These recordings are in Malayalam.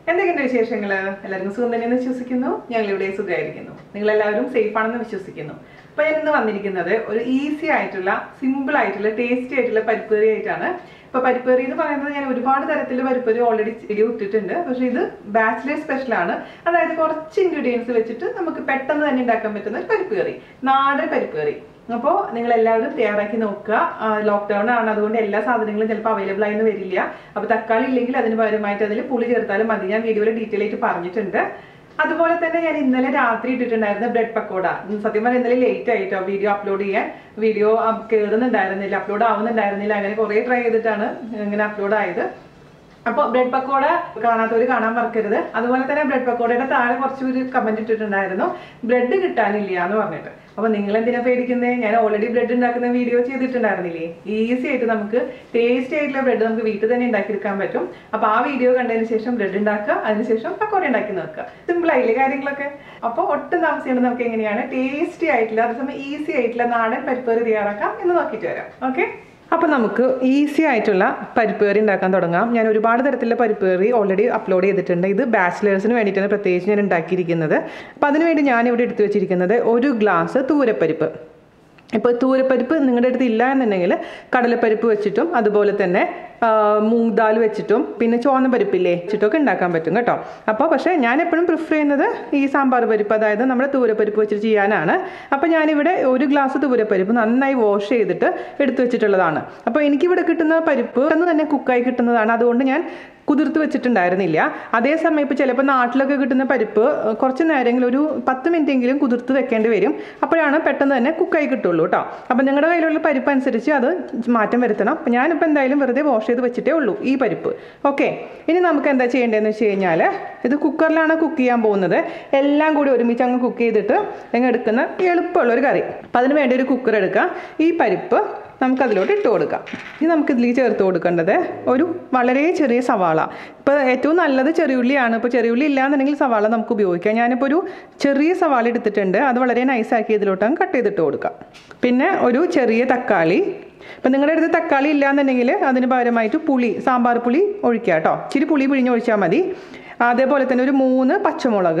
എന്തൊക്കെയുണ്ട് വിശേഷങ്ങൾ എല്ലാവർക്കും സുഖം തന്നെയെന്ന് വിശ്വസിക്കുന്നു ഞങ്ങൾ ഇവിടെ സുഖമായിരിക്കുന്നു നിങ്ങൾ എല്ലാവരും സേഫ് ആണെന്ന് വിശ്വസിക്കുന്നു അപ്പൊ ഞാൻ ഇന്ന് വന്നിരിക്കുന്നത് ഒരു ഈസി ആയിട്ടുള്ള സിമ്പിൾ ആയിട്ടുള്ള ടേസ്റ്റി ആയിട്ടുള്ള പരിപ്പേറി ആയിട്ടാണ് ഇപ്പൊ പരിപ്പേറി എന്ന് പറയുന്നത് ഞാൻ ഒരുപാട് തരത്തിലുള്ള പരിപ്പേറി ഓൾറെഡി വീഡിയോ ഇട്ടിട്ടുണ്ട് പക്ഷെ ഇത് ബാച്ചിലർ സ്പെഷ്യൽ ആണ് അതായത് കുറച്ച് ഇൻഗ്രീഡിയൻസ് വെച്ചിട്ട് നമുക്ക് പെട്ടെന്ന് തന്നെ ഉണ്ടാക്കാൻ പറ്റുന്ന ഒരു പരിപ്പേറി നാടൻ പരിപ്പേറി അപ്പോൾ നിങ്ങൾ എല്ലാവരും തയ്യാറാക്കി നോക്കുക ലോക്ക്ഡൗൺ ആണ് അതുകൊണ്ട് എല്ലാ സാധനങ്ങളും ചിലപ്പോൾ അവൈലബിൾ ആയെന്ന് വരില്ല അപ്പോൾ തക്കാളി ഇല്ലെങ്കിൽ അതിന് പകരമായിട്ട് അതിൽ പുളി ചേർത്താലും മതി ഞാൻ വീഡിയോയിൽ ഡീറ്റെയിൽ ആയിട്ട് പറഞ്ഞിട്ടുണ്ട് അതുപോലെ തന്നെ ഞാൻ ഇന്നലെ രാത്രി ഇട്ടിട്ടുണ്ടായിരുന്ന ബ്രെഡ് പക്കോട ഉം, സത്യം പറഞ്ഞാൽ ഇന്നലെ ലേറ്റ് ആയിട്ടോ വീഡിയോ അപ്ലോഡ് ചെയ്യാൻ വീഡിയോ കയറുന്നുണ്ടായിരുന്നില്ല അപ്ലോഡ് ആവുന്നുണ്ടായിരുന്നില്ല അങ്ങനെ കുറേ ട്രൈ ചെയ്തിട്ടാണ് ഇങ്ങനെ അപ്ലോഡ് ആയത് അപ്പോൾ ബ്രെഡ് പക്കോട കാണാത്തവർ കാണാൻ മറക്കരുത് അതുപോലെ തന്നെ ബ്രെഡ് പക്കോടയുടെ താഴെ കുറച്ച് ഒരു കമന്റ് ഇട്ടിട്ടുണ്ടായിരുന്നു ബ്രെഡ് കിട്ടാനില്ല എന്ന് പറഞ്ഞിട്ട് അപ്പോൾ നിങ്ങൾ എന്തിനാ പേടിക്കുന്നത് ഞാൻ ഓൾറെഡി ബ്രെഡ് ഉണ്ടാക്കുന്ന വീഡിയോ ചെയ്തിട്ടുണ്ടായിരുന്നില്ലേ ഈസി ആയിട്ട് നമുക്ക് ടേസ്റ്റി ആയിട്ടുള്ള ബ്രെഡ് നമുക്ക് വീട്ടിൽ തന്നെ ഉണ്ടാക്കിയെടുക്കാൻ പറ്റും അപ്പോൾ ആ വീഡിയോ കണ്ടതിന് ശേഷം ബ്രെഡ് ഉണ്ടാക്കുക അതിനുശേഷം പക്കോട ഉണ്ടാക്കി നോക്കുക സിമ്പിൾ ആയില്ലേ കാര്യങ്ങളൊക്കെ അപ്പോൾ ഒട്ടും താമസിയാണ്ട് നമുക്ക് എങ്ങനെയാണ് ടേസ്റ്റി ആയിട്ടുള്ള അതേസമയം ഈസി ആയിട്ടുള്ള നാടൻ പരിപ്പേറി തയ്യാറാക്കാം എന്ന് നോക്കിയിട്ട് വരാം ഓക്കെ അപ്പോൾ നമുക്ക് ഈസി ആയിട്ടുള്ള പരിപ്പ് കറി ഉണ്ടാക്കാൻ തുടങ്ങാം ഞാൻ ഒരുപാട് തരത്തിലുള്ള പരിപ്പ് കറി ഓൾറെഡി അപ്ലോഡ് ചെയ്തിട്ടുണ്ട് ഇത് ബാച്ചിലേഴ്സിന് വേണ്ടിയിട്ടാണ് പ്രത്യേകിച്ച് ഞാൻ ഉണ്ടാക്കിയിരിക്കുന്നത് അപ്പോൾ അതിനുവേണ്ടി ഞാനിവിടെ എടുത്തു വെച്ചിരിക്കുന്നത് ഒരു ഗ്ലാസ് തൂരപ്പരിപ്പ് ഇപ്പോൾ തൂരപ്പരിപ്പ് നിങ്ങളുടെ അടുത്ത് ഇല്ല എന്നുണ്ടെങ്കിൽ കടലപ്പരിപ്പ് വെച്ചിട്ടും അതുപോലെ തന്നെ ആ, മൂങ് ദാൽ വെച്ചിട്ടും പിന്നെ ചുവന്ന പരിപ്പില്ലേ വെച്ചിട്ടൊക്കെ ഉണ്ടാക്കാൻ പറ്റും കേട്ടോ അപ്പോൾ പക്ഷേ ഞാൻ എപ്പോഴും പ്രിഫർ ചെയ്യുന്നത് ഈ സാമ്പാർ പരിപ്പ് അതായത് നമ്മുടെ തൂരപ്പരിപ്പ് വെച്ചിട്ട് ചെയ്യാനാണ് അപ്പോൾ ഞാനിവിടെ ഒരു ഗ്ലാസ് തൂരപ്പരിപ്പ് നന്നായി വാഷ് ചെയ്തിട്ട് എടുത്തു വെച്ചിട്ടുള്ളതാണ് അപ്പോൾ എനിക്കിവിടെ കിട്ടുന്ന പരിപ്പ് അന്ന് തന്നെ കുക്കായി കിട്ടുന്നതാണ് അതുകൊണ്ട് ഞാൻ കുതിർത്ത് വെച്ചിട്ടുണ്ടായിരുന്നില്ല അതേസമയം ഇപ്പോൾ ചിലപ്പോൾ നാട്ടിലൊക്കെ കിട്ടുന്ന പരിപ്പ് ഏഹ്, കുറച്ച് നേരമെങ്കിലും ഒരു പത്ത് മിനിറ്റ് എങ്കിലും കുതിർത്ത് വെക്കേണ്ടി വരും അപ്പോഴാണ് പെട്ടെന്ന് തന്നെ കുക്കായി കിട്ടുള്ളൂ കേട്ടോ അപ്പം നിങ്ങളുടെ കയ്യിലുള്ള പരിപ്പ് അനുസരിച്ച് അത് മാറ്റം വരുത്തണം അപ്പം ഞാനിപ്പോൾ എന്തായാലും വെറുതെ വാഷ് ചെയ്ത് വെച്ചിട്ടേ ഉള്ളൂ ഈ പരിപ്പ് ഓക്കെ ഇനി നമുക്ക് എന്താ ചെയ്യേണ്ടതെന്ന് വെച്ച് കഴിഞ്ഞാൽ ഇത് കുക്കറിലാണ് കുക്ക് ചെയ്യാൻ പോകുന്നത് എല്ലാം കൂടി ഒരുമിച്ച് അങ്ങ് കുക്ക് ചെയ്തിട്ട് അങ്ങ് എടുക്കുന്ന എളുപ്പമുള്ള ഒരു കറി അപ്പം അതിന് വേണ്ടി ഒരു കുക്കർ എടുക്കുക ഈ പരിപ്പ് നമുക്ക് അതിലോട്ട് ഇട്ട് കൊടുക്കാം ഇനി നമുക്ക് ഇതിലേക്ക് ചേർത്ത് കൊടുക്കേണ്ടത് ഒരു വളരെ ചെറിയ സവാള ഇപ്പോൾ ഏറ്റവും നല്ലത് ചെറിയുള്ളിയാണ് ഇപ്പോൾ ചെറിയുള്ളി ഇല്ലാന്നുണ്ടെങ്കിൽ സവാള നമുക്ക് ഉപയോഗിക്കാം ഞാനിപ്പോൾ ഒരു ചെറിയ സവാള എടുത്തിട്ടുണ്ട് അത് വളരെ നൈസാക്കി ഇതിലോട്ട് അങ്ങ് കട്ട് ചെയ്തിട്ട് കൊടുക്കാം പിന്നെ ഒരു ചെറിയ തക്കാളി ഇപ്പം നിങ്ങളുടെ അടുത്ത് തക്കാളി ഇല്ലാന്നുണ്ടെങ്കിൽ അതിന് പകരമായിട്ട് പുളി സാമ്പാർ പുളി ഒഴിക്കുക കേട്ടോ ഇച്ചിരി പുളി പിഴിഞ്ഞ് ഒഴിച്ചാൽ മതി അതേപോലെ തന്നെ ഒരു മൂന്ന് പച്ചമുളക്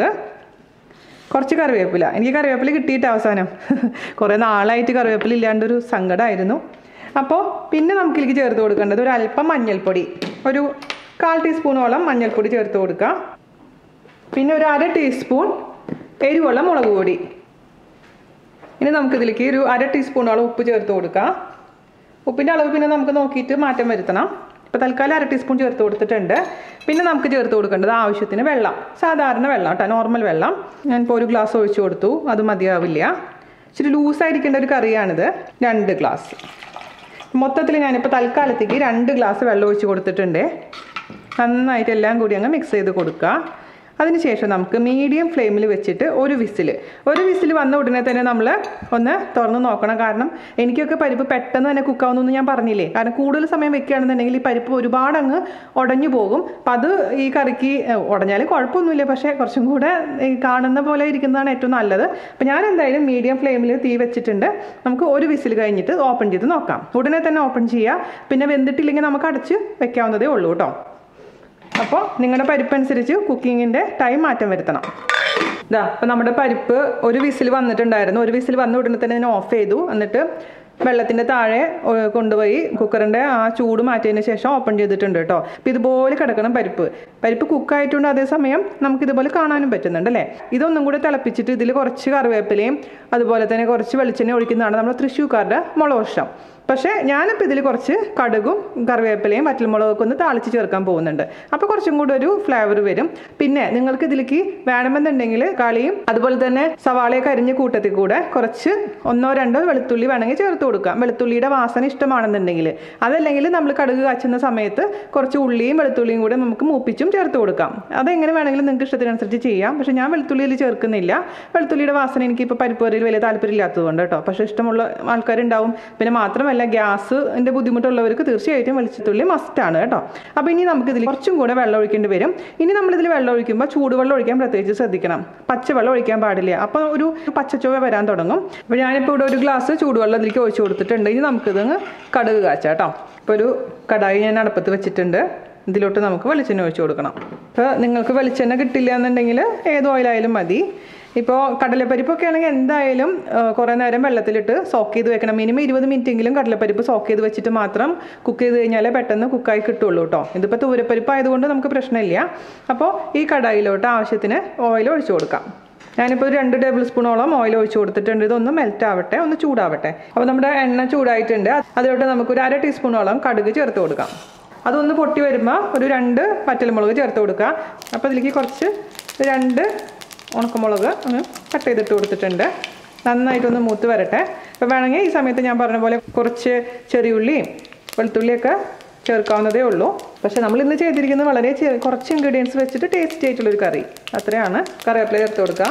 കുറച്ച് കറിവേപ്പില എനിക്ക് കറിവേപ്പില കിട്ടിയിട്ട് അവസാനം കുറേ നാളായിട്ട് കറിവേപ്പില ഇല്ലാണ്ടൊരു സങ്കടമായിരുന്നു അപ്പോൾ പിന്നെ നമുക്കിലേക്ക് ചേർത്ത് കൊടുക്കേണ്ടത് ഒരു അല്പം മഞ്ഞൾപ്പൊടി ഒരു കാൽ ടീസ്പൂണോളം മഞ്ഞൾപ്പൊടി ചേർത്ത് കൊടുക്കുക പിന്നെ ഒരു അര ടീസ്പൂൺ എരിവുള്ള മുളക് പൊടി ഇനി നമുക്കിതിലേക്ക് ഒരു അര ടീസ്പൂണോളം ഉപ്പ് ചേർത്ത് കൊടുക്കാം ഉപ്പിൻ്റെ അളവ് പിന്നെ നമുക്ക് നോക്കിയിട്ട് മാറ്റം വരുത്തണം ഇപ്പോൾ തൽക്കാലം അര ടീസ്പൂൺ ചേർത്ത് കൊടുത്തിട്ടുണ്ട് പിന്നെ നമുക്ക് ചേർത്ത് കൊടുക്കേണ്ടത് ആവശ്യത്തിന് വെള്ളം സാധാരണ വെള്ളം കേട്ടോ നോർമൽ വെള്ളം ഞാനിപ്പോൾ ഒരു ഗ്ലാസ് ഒഴിച്ചു കൊടുത്തു അത് മതിയാവില്ല ഇച്ചിരി ലൂസായിരിക്കേണ്ട ഒരു കറിയാണിത് രണ്ട് ഗ്ലാസ് മൊത്തത്തിൽ ഞാനിപ്പോൾ തൽക്കാലത്തേക്ക് രണ്ട് ഗ്ലാസ് വെള്ളം ഒഴിച്ച് കൊടുത്തിട്ടുണ്ട് നന്നായിട്ട് എല്ലാം കൂടി അങ്ങ് മിക്സ് ചെയ്ത് കൊടുക്കുക അതിനുശേഷം നമുക്ക് മീഡിയം ഫ്ലെയിമിൽ വെച്ചിട്ട് ഒരു വിസിൽ ഒരു വിസിൽ വന്ന ഉടനെ തന്നെ നമ്മൾ ഒന്ന് തുറന്ന് നോക്കണം കാരണം എനിക്കൊക്കെ പരിപ്പ് പെട്ടെന്ന് തന്നെ കുക്കാവുന്നു ഞാൻ പറഞ്ഞില്ലേ കാരണം കൂടുതൽ സമയം വെക്കുകയാണെന്നുണ്ടെങ്കിൽ ഈ പരിപ്പ് ഒരുപാട് അങ്ങ് ഉടഞ്ഞു പോകും അപ്പം അത് ഈ കറിക്ക് ഏഹ്, ഉടഞ്ഞാലും കുഴപ്പമൊന്നുമില്ല പക്ഷേ കുറച്ചും കൂടെ ഈ കാണുന്ന പോലെ ഇരിക്കുന്നതാണ് ഏറ്റവും നല്ലത് അപ്പം ഞാൻ എന്തായാലും മീഡിയം ഫ്ലെയിമിൽ തീ വെച്ചിട്ടുണ്ട് നമുക്ക് ഒരു വിസിൽ കഴിഞ്ഞിട്ട് ഓപ്പൺ ചെയ്ത് നോക്കാം ഉടനെ തന്നെ ഓപ്പൺ ചെയ്യുക പിന്നെ വെന്തിട്ടില്ലെങ്കിൽ നമുക്ക് അടച്ച് വെക്കാവുന്നതേ ഉള്ളൂ കേട്ടോ അപ്പോൾ നിങ്ങളുടെ പരിപ്പനുസരിച്ച് കുക്കിങ്ങിൻ്റെ ടൈം മാറ്റം വരുത്തണം ഇതാ അപ്പോൾ നമ്മുടെ പരിപ്പ് ഒരു വിസിൽ വന്നിട്ടുണ്ടായിരുന്നു ഒരു വിസിൽ വന്ന ഉടനെ തന്നെ ഞാൻ ഓഫ് ചെയ്തു എന്നിട്ട് വെള്ളത്തിൻ്റെ താഴെ ഏ, കൊണ്ടുപോയി കുക്കറിൻ്റെ ആ ചൂട് മാറ്റിയതിന് ശേഷം ഓപ്പൺ ചെയ്തിട്ടുണ്ട് കേട്ടോ അപ്പോൾ ഇതുപോലെ കിടക്കണം പരിപ്പ് പരിപ്പ് കുക്കായിട്ടുണ്ട് അതേസമയം നമുക്ക് ഇതുപോലെ കാണാനും പറ്റുന്നുണ്ട് അല്ലേ ഇതൊന്നും കൂടെ തിളപ്പിച്ചിട്ട് ഇതിൽ കുറച്ച് കറിവേപ്പിലയും അതുപോലെ തന്നെ കുറച്ച് വെളിച്ചെണ്ണ ഒഴിക്കുന്നതാണ് നമ്മുടെ തൃശ്ശൂർക്കാരുടെ മുളക് പക്ഷേ ഞാനിപ്പോൾ ഇതിൽ കുറച്ച് കടുകും കറിവേപ്പിലയും വറ്റൽമുളകൊക്കെ ഒന്ന് താളിച്ച് ചേർക്കാൻ പോകുന്നുണ്ട് അപ്പോൾ കുറച്ചും കൂടെ ഒരു ഫ്ലേവർ വരും പിന്നെ നിങ്ങൾക്ക് ഇതിലേക്ക് വേണമെന്നുണ്ടെങ്കിൽ കളിയും അതുപോലെ തന്നെ സവാളയൊക്കെ അരിഞ്ഞ കൂട്ടത്തിൽ കൂടെ കുറച്ച് ഒന്നോ രണ്ടോ വെളുത്തുള്ളി വേണമെങ്കിൽ ചേർത്ത് കൊടുക്കാം വെളുത്തുള്ളിയുടെ വാസന ഇഷ്ടമാണെന്നുണ്ടെങ്കിൽ അതല്ലെങ്കിൽ നമ്മൾ കടുക് കാച്ചുന്ന സമയത്ത് കുറച്ച് ഉള്ളിയും വെളുത്തുള്ളിയും കൂടെ നമുക്ക് മൂപ്പിച്ചും ചേർത്ത് കൊടുക്കാം അതെങ്ങനെ വേണമെങ്കിലും നിങ്ങൾക്ക് ഇഷ്ടത്തിനനുസരിച്ച് ചെയ്യാം പക്ഷേ ഞാൻ വെളുത്തുള്ളിയിൽ ചേർക്കുന്നില്ല വെളുത്തുള്ളിയുടെ വാസന എനിക്കിപ്പോൾ പരിപ്പ് കറിയിൽ വലിയ താല്പര്യമില്ലാത്തതുകൊണ്ട് കേട്ടോ പക്ഷേ ഇഷ്ടമുള്ള ആൾക്കാരുണ്ടാവും പിന്നെ മാത്രമല്ല ഗ്യാസിൻ്റെ ബുദ്ധിമുട്ടുള്ളവർക്ക് തീർച്ചയായിട്ടും വെളിച്ചത്തുള്ളി മസ്റ്റാണ് കേട്ടോ അപ്പോൾ ഇനി നമുക്ക് ഇതിൽ കുറച്ചും കൂടെ വെള്ളം ഒഴിക്കേണ്ടി വരും ഇനി നമ്മളിതിൽ വെള്ളം ഒഴിക്കുമ്പോൾ ചൂടുവെള്ളം ഒഴിക്കാൻ പ്രത്യേകിച്ച് ശ്രദ്ധിക്കണം പച്ചവെള്ളം ഒഴിക്കാൻ പാടില്ല അപ്പോൾ ഒരു പച്ചച്ചുവ വരാൻ തുടങ്ങും അപ്പോൾ ഞാനിപ്പോൾ ഇവിടെ ഒരു ഗ്ലാസ് ചൂടുവെള്ളം ഇതിലേക്ക് ഒഴിച്ച് കൊടുത്തിട്ടുണ്ട് ഇനി നമുക്കിത് കടുക് കാച്ചാം കേട്ടോ ഇപ്പോൾ ഒരു കടായി ഞാൻ അടുപ്പത്ത് വെച്ചിട്ടുണ്ട് ഇതിലോട്ട് നമുക്ക് വെളിച്ചെണ്ണ ഒഴിച്ചു കൊടുക്കണം ഇപ്പോൾ നിങ്ങൾക്ക് വെളിച്ചെണ്ണ കിട്ടില്ല എന്നുണ്ടെങ്കിൽ ഏത് ഓയിലായാലും മതി ഇപ്പോൾ കടലപ്പരിപ്പൊക്കെ ആണെങ്കിൽ എന്തായാലും ആ, കുറേ നേരം വെള്ളത്തിലിട്ട് സോക്ക് ചെയ്ത് വെക്കണം മിനിമം ഇരുപത് മിനിറ്റെങ്കിലും കടലപ്പരിപ്പ് സോക്ക് ചെയ്ത് വെച്ചിട്ട് മാത്രം കുക്ക് ചെയ്ത് കഴിഞ്ഞാലേ പെട്ടെന്ന് കുക്കായി കിട്ടുള്ളൂ കേട്ടോ ഇതിപ്പോൾ തൂരപ്പരിപ്പ് ആയതുകൊണ്ട് നമുക്ക് പ്രശ്നമില്ല അപ്പോൾ ഈ കടായിലോട്ട് ആവശ്യത്തിന് ഓയിൽ ഒഴിച്ചു കൊടുക്കാം ഞാനിപ്പോൾ ഒരു രണ്ട് ടേബിൾ സ്പൂണോളം ഓയിൽ ഒഴിച്ചു കൊടുത്തിട്ടുണ്ട് ഇതൊന്ന് മെൽറ്റ് ആവട്ടെ ഒന്ന് ചൂടാവട്ടെ അപ്പോൾ നമ്മുടെ എണ്ണ ചൂടായിട്ടുണ്ട് അതിലോട്ട് നമുക്ക് ഒരു അര ടീസ്പൂണോളം കടുക് ചേർത്ത് കൊടുക്കാം അതൊന്ന് പൊട്ടി വരുമ്പോൾ ഒരു രണ്ട് പറ്റൽമുളക് ചേർത്ത് കൊടുക്കുക അപ്പോൾ ഇതിലേക്ക് കുറച്ച് രണ്ട് ഉണക്കമുളക് ഒന്ന് കട്ട് ചെയ്തിട്ട് കൊടുത്തിട്ടുണ്ട് നന്നായിട്ടൊന്ന് മൂത്ത് വരട്ടെ അപ്പോൾ വേണമെങ്കിൽ ഈ സമയത്ത് ഞാൻ പറഞ്ഞ പോലെ കുറച്ച് ചെറിയുള്ളിയും വെളുത്തുള്ളിയൊക്കെ ചേർക്കാവുന്നതേ ഉള്ളൂ പക്ഷേ നമ്മൾ ഇന്ന് ചെയ്തിരിക്കുന്നത് വളരെ ചെ- കുറച്ച് ഇൻഗ്രീഡിയൻസ് വെച്ചിട്ട് ടേസ്റ്റി ആയിട്ടുള്ളൊരു കറി അത്രയാണ് കറിവേപ്പില ചേർത്ത് കൊടുക്കുക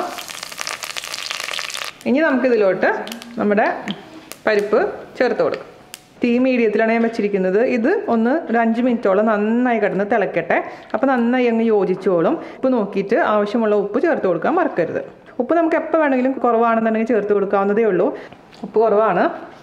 ഇനി നമുക്കിതിലോട്ട് നമ്മുടെ പരിപ്പ് ചേർത്ത് കൊടുക്കാം തീ മീഡിയത്തിലാണ് ഞാൻ വെച്ചിരിക്കുന്നത് ഇത് ഒന്ന് ഒരു അഞ്ച് മിനിറ്റോളം നന്നായി കിടന്ന് തിളക്കട്ടെ അപ്പോൾ നന്നായി അങ്ങ് യോജിച്ചോളും ഉപ്പ് നോക്കിയിട്ട് ആവശ്യമുള്ള ഉപ്പ് ചേർത്ത് കൊടുക്കാൻ മറക്കരുത് ഉപ്പ് നമുക്ക് എപ്പോൾ വേണമെങ്കിലും കുറവാണെന്നുണ്ടെങ്കിൽ ചേർത്ത് കൊടുക്കാവുന്നതേ ഉള്ളൂ ഉപ്പ് കുറവാണ്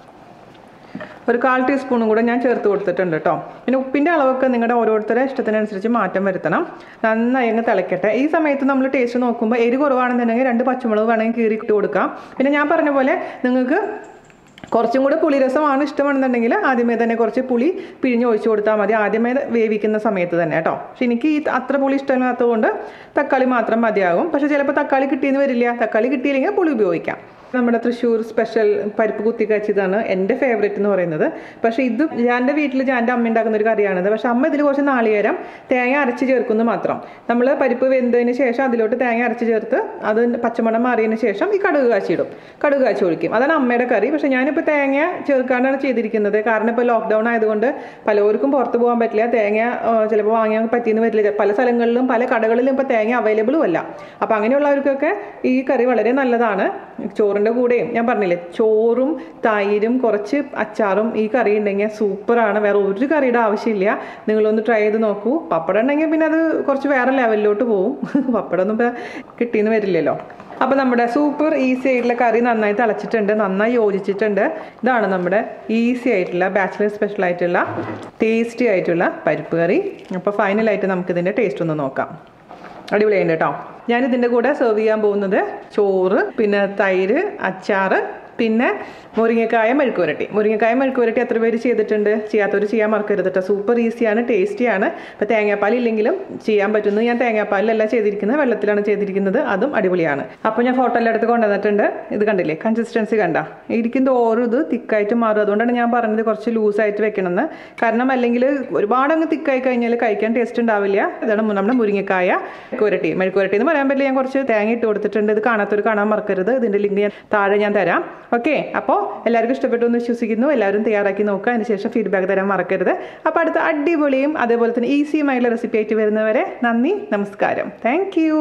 ഒരു കാൽ ടീസ്പൂണും കൂടെ ഞാൻ ചേർത്ത് കൊടുത്തിട്ടുണ്ട് കേട്ടോ പിന്നെ ഉപ്പിൻ്റെ അളവൊക്കെ നിങ്ങളുടെ ഓരോരുത്തരുടെ ഇഷ്ടത്തിനനുസരിച്ച് മാറ്റം വരുത്തണം നന്നായി അങ്ങ് തിളക്കട്ടെ ഈ സമയത്ത് നമ്മൾ ടേസ്റ്റ് നോക്കുമ്പോൾ എരി കുറവാണെന്നുണ്ടെങ്കിൽ രണ്ട് പച്ചമുളക് വേണമെങ്കിൽ കീറി ഇട്ട് കൊടുക്കാം പിന്നെ ഞാൻ പറഞ്ഞ പോലെ നിങ്ങൾക്ക് കുറച്ചും കൂടെ പുളിരസമാണ് ഇഷ്ടമാണെന്നുണ്ടെങ്കിൽ ആദ്യമേ തന്നെ കുറച്ച് പുളി പിഴിഞ്ഞ് ഒഴിച്ചു കൊടുത്താൽ മതി ആദ്യമേ വേവിക്കുന്ന സമയത്ത് തന്നെ കേട്ടോ പക്ഷെ എനിക്ക് ഈ അത്ര പുളി ഇഷ്ടമില്ലാത്തതുകൊണ്ട് തക്കാളി മാത്രം മതിയാകും പക്ഷെ ചിലപ്പോൾ തക്കാളി കിട്ടിയെന്ന് വരില്ല തക്കാളി കിട്ടിയില്ലെങ്കിൽ പുളി ഉപയോഗിക്കാം നമ്മുടെ തൃശ്ശൂർ സ്പെഷ്യൽ പരിപ്പ് കുത്തി കാച്ചിയതാണ് എൻ്റെ ഫേവറേറ്റ് എന്ന് പറയുന്നത് പക്ഷേ ഇത് ഞാൻ്റെ വീട്ടിൽ ഞാൻ്റെ അമ്മ ഉണ്ടാക്കുന്ന ഒരു കറിയാണിത് പക്ഷേ അമ്മ ഇതിൽ കുറച്ച് നാളികേരം തേങ്ങ അരച്ച് ചേർക്കുന്നു മാത്രം നമ്മൾ പരിപ്പ് വെന്തതിന് ശേഷം അതിലോട്ട് തേങ്ങ അരച്ച് ചേർത്ത് അത് പച്ചമണം മാറിയതിന് ശേഷം ഈ കടുക് കാച്ചിയിടും കടുക് കാച്ചി ഒഴിക്കും അതാണ് അമ്മയുടെ കറി പക്ഷേ ഞാനിപ്പോൾ തേങ്ങ ചേർക്കാണ്ടാണ് ചെയ്തിരിക്കുന്നത് കാരണം ഇപ്പോൾ ലോക്ക്ഡൗൺ ആയതുകൊണ്ട് പലർക്കും പുറത്ത് പോകാൻ പറ്റില്ല തേങ്ങ ചിലപ്പോൾ വാങ്ങാൻ പറ്റിയെന്ന് വരില്ല പല സ്ഥലങ്ങളിലും പല കടകളിലും ഇപ്പോൾ തേങ്ങ അവൈലബിളും അല്ല അപ്പോൾ അങ്ങനെയുള്ളവർക്കൊക്കെ ഈ കറി വളരെ നല്ലതാണ് ചോറിൻ്റെ കൂടെയും ഞാൻ പറഞ്ഞില്ലേ ചോറും തൈരും കുറച്ച് അച്ചാറും ഈ കറി ഉണ്ടെങ്കിൽ സൂപ്പറാണ് വേറെ ഒരു കറിയുടെ ആവശ്യമില്ല നിങ്ങളൊന്ന് ട്രൈ ചെയ്ത് നോക്കൂ പപ്പടം ഉണ്ടെങ്കിൽ പിന്നെ അത് കുറച്ച് വേറെ ലെവലിലോട്ട് പോകും പപ്പടമൊന്നും ഇപ്പോൾ കിട്ടിയെന്ന് വരില്ലല്ലോ അപ്പോൾ നമ്മുടെ സൂപ്പർ ഈസി ആയിട്ടുള്ള കറി നന്നായി തിളച്ചിട്ടുണ്ട് നന്നായി യോജിച്ചിട്ടുണ്ട് ഇതാണ് നമ്മുടെ ഈസി ആയിട്ടുള്ള ബാച്ചിലർ സ്പെഷ്യൽ ആയിട്ടുള്ള ടേസ്റ്റി ആയിട്ടുള്ള പരിപ്പ് കറി അപ്പോൾ ഫൈനലായിട്ട് നമുക്കിതിൻ്റെ ടേസ്റ്റ് ഒന്ന് നോക്കാം അടിപൊളിയുണ്ട് കേട്ടോ ഞാൻ ഇതിൻ്റെ കൂടെ സെർവ് ചെയ്യാൻ പോകുന്നത് ചോറ് പിന്നെ തൈര് അച്ചാറ് പിന്നെ മുരിങ്ങക്കായ മെഴുക്കുവരട്ടി മുരിങ്ങക്കായ മെഴുക്കുവരട്ടി എത്ര പേര് ചെയ്തിട്ടുണ്ട് ചെയ്യാത്തവർ ചെയ്യാൻ മറക്കരുത് കേട്ടോ സൂപ്പർ ഈസിയാണ് ടേസ്റ്റിയാണ് ഇപ്പോൾ തേങ്ങാപ്പാൽ ഇല്ലെങ്കിലും ചെയ്യാൻ പറ്റുന്നത് ഞാൻ തേങ്ങാപ്പാലിലല്ല ചെയ്തിരിക്കുന്നത് വെള്ളത്തിലാണ് ചെയ്തിരിക്കുന്നത് അതും അടിപൊളിയാണ് അപ്പോൾ ഞാൻ ഫോട്ടോ എല്ലാം എടുത്ത് കൊണ്ടുവന്നിട്ടുണ്ട് ഇത് കണ്ടില്ലേ കൺസിസ്റ്റൻസി കണ്ട ഇരിക്കുന്ന ഓരോ ഇത് തിക്കായിട്ട് മാറും അതുകൊണ്ടാണ് ഞാൻ പറഞ്ഞത് കുറച്ച് ലൂസായിട്ട് വെക്കണമെന്ന് കാരണം അല്ലെങ്കിൽ ഒരുപാട് അങ്ങ് തിക്കായി കഴിഞ്ഞാൽ കഴിക്കാൻ ടേസ്റ്റ് ഉണ്ടാവില്ല ഇതാണ് നമ്മുടെ മുരിങ്ങക്കായ മെഴുക്കുവരട്ടി മെഴുക്കുവരട്ടി എന്ന് പറയാൻ പറ്റില്ല ഞാൻ കുറച്ച് തേങ്ങ ഇട്ട് കൊടുത്തിട്ടുണ്ട് ഇത് കാണാത്തൊരു കാണാൻ മറക്കരുത് ഇതിൻ്റെ ലിങ്ക് ഞാൻ താഴെ ഞാൻ തരാം ഓക്കെ അപ്പോൾ എല്ലാവർക്കും ഇഷ്ടപ്പെട്ടു എന്ന് വിശ്വസിക്കുന്നു എല്ലാവരും തയ്യാറാക്കി നോക്കുക അതിനുശേഷം ഫീഡ്ബാക്ക് തരാൻ മറക്കരുത് അപ്പോൾ അടുത്ത അടിപൊളിയും അതേപോലെ തന്നെ ഈസിയുമായിട്ടുള്ള റെസിപ്പി ആയിട്ട് വരുന്നവരെ നന്ദി നമസ്കാരം താങ്ക് യു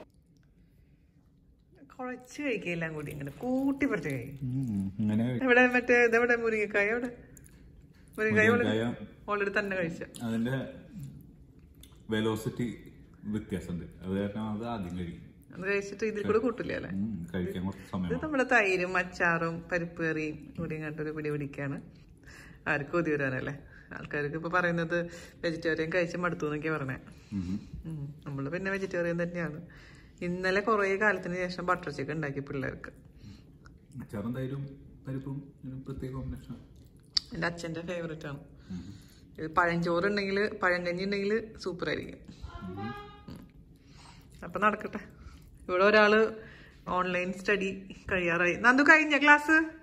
കുറച്ച് കഴിക്കെല്ലാം കൂടി ഇങ്ങനെ കൂട്ടി പറിച്ച് കഴിക്കും ഇങ്ങനെ ഇവിടെ മറ്റേ ഇതെവിടെ മുരിങ്ങക്കായ എവിടെ മുരിങ്ങക്കായ മുരിങ്ങക്കായ ഓൾറെഡി തന്നെ കഴിച്ച അതിന്റെ വെലോസിറ്റി വ്യത്യാസമുണ്ട് അത് കാരണം അത് ആദ്യം കഴിക്കും അത് കഴിച്ചിട്ട് ഇതിൽ കൂടെ കൂട്ടില്ല അല്ലേ ഉം, കഴിക്കാൻ കുറച്ച് ഇത് സമയം നമ്മുടെ തൈരും അച്ചാറും പരിപ്പ് കറിയും കൂടി ഇങ്ങോട്ടൊരു പിടി പിടിക്കാണ് ആർക്കും കൊതി വരാനല്ലേ ആൾക്കാർക്ക് ഇപ്പൊ പറയുന്നത് വെജിറ്റേറിയൻ കഴിച്ച് മടുത്തു എന്നൊക്കെയാ പറഞ്ഞേ നമ്മൾ പിന്നെ വെജിറ്റേറിയൻ തന്നെയാണ് ഇന്നലെ കുറേ കാലത്തിന് ശേഷം ബട്ടർ ചിക്കൻ ഉണ്ടാക്കി പിള്ളേർക്ക് അച്ചാറും തൈരും പരിപ്പും ഒരു പ്രത്യേക കോമ്പിനേഷൻ എൻ്റെ അച്ഛൻ്റെ ഫേവറേറ്റ് ആണ് ഇത് പഴഞ്ചോറ് ഉണ്ടെങ്കിൽ പഴങ്കഞ്ഞി ഉണ്ടെങ്കിൽ സൂപ്പർ ആയിരിക്കും അപ്പൊ നടക്കട്ടെ ഇവിടെ ഒരാള് ഓൺലൈൻ സ്റ്റഡി കഴിയാറായി നന്ദു കഴിഞ്ഞ ക്ലാസ്